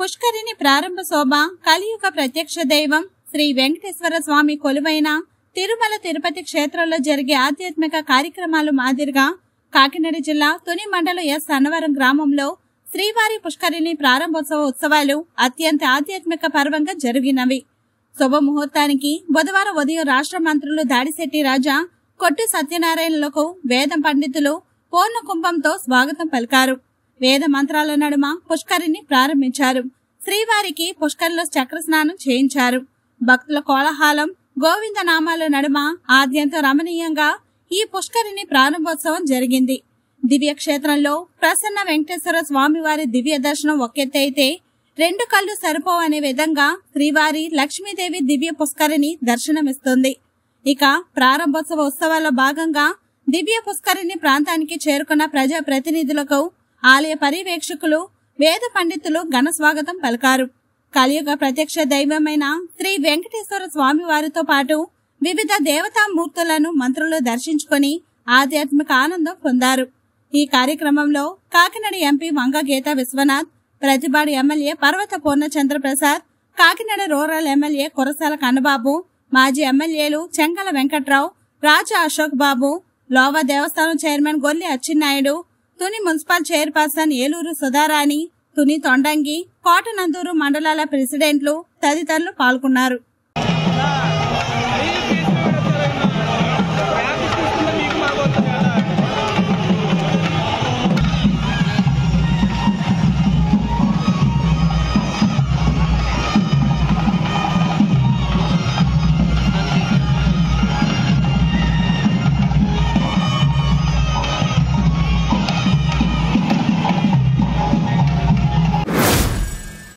పుష్కరిణి ప్రారంభ శోభ కలియుగ ప్రత్యక్ష దైవం శ్రీ వెంకటేశ్వర స్వామి కొలువైన తిరుమల తిరుపతి క్షేత్రంలో జరిగే ఆధ్యాత్మిక కార్యక్రమాలు మాదిరిగా కాకినాడ జిల్లా తుని మండలం ఎస్ అన్నవరం గ్రామంలో శ్రీవారి పుష్కరిణి ప్రారంభోత్సవ ఉత్సవాలు అత్యంత ఆధ్యాత్మిక పర్వంగా జరిగినవి శుభముహూర్తానికి బుధవారం ఉదయం రాష్ట్ర మంత్రులు దాడిశెట్టి రాజా కొట్టు సత్యనారాయణలకు వేద పండితులు పూర్ణ కుంభంతో స్వాగతం పలికారు వేద మంత్రాల నడుమ పుష్కరిని ప్రారంభించారు శ్రీవారికి పుష్కరిలో చక్ర స్నానం చేయించారు భక్తుల కోలాహలం గోవింద నామాల నడుమ ఆద్యంత రమణీయంగా ఈ పుష్కరిని ప్రారంభోత్సవం జరిగింది దివ్య క్షేత్రంలో ప్రసన్న వెంకటేశ్వర స్వామివారి దివ్య దర్శనం ఒకెత్తైతే రెండు కళ్ళు సరిపోవనే విధంగా శ్రీవారి లక్ష్మీదేవి దివ్య పుష్కరిని దర్శనమిస్తుంది ఇక ప్రారంభోత్సవ ఉత్సవాల్లో భాగంగా దివ్య పుష్కరిణి ప్రాంతానికి చేరుకున్న ప్రజా ప్రతినిధులకు ఆలయ పర్యవేక్షకులు వేద పండితులు ఘన స్వాగతం పలికారు కలియుగ ప్రత్యక్ష దైవమైన శ్రీ వెంకటేశ్వర స్వామి వారితో పాటు వివిధ దేవతామూర్తులను మంత్రులు దర్శించుకొని ఆధ్యాత్మిక ఆనందం పొందారు ఈ కార్యక్రమంలో Kakinada MP Vanga Geetha Viswanath Prathipadu MLA Parvatha Purnachandra Prasad Kakinada rural MLA Kurasala Kannababu మాజీ ఎమ్మెల్యేలు చెంగల వెంకట్రావు రాజా అశోక్ బాబు లోవా దేవస్థానం chairman Golli Atchannaidu Tuni municipal chairperson Eluru Sudharani Tuni Thondangi Kotananduru మండలాల ప్రెసిడెంట్లు తదితరులు పాల్గొన్నారు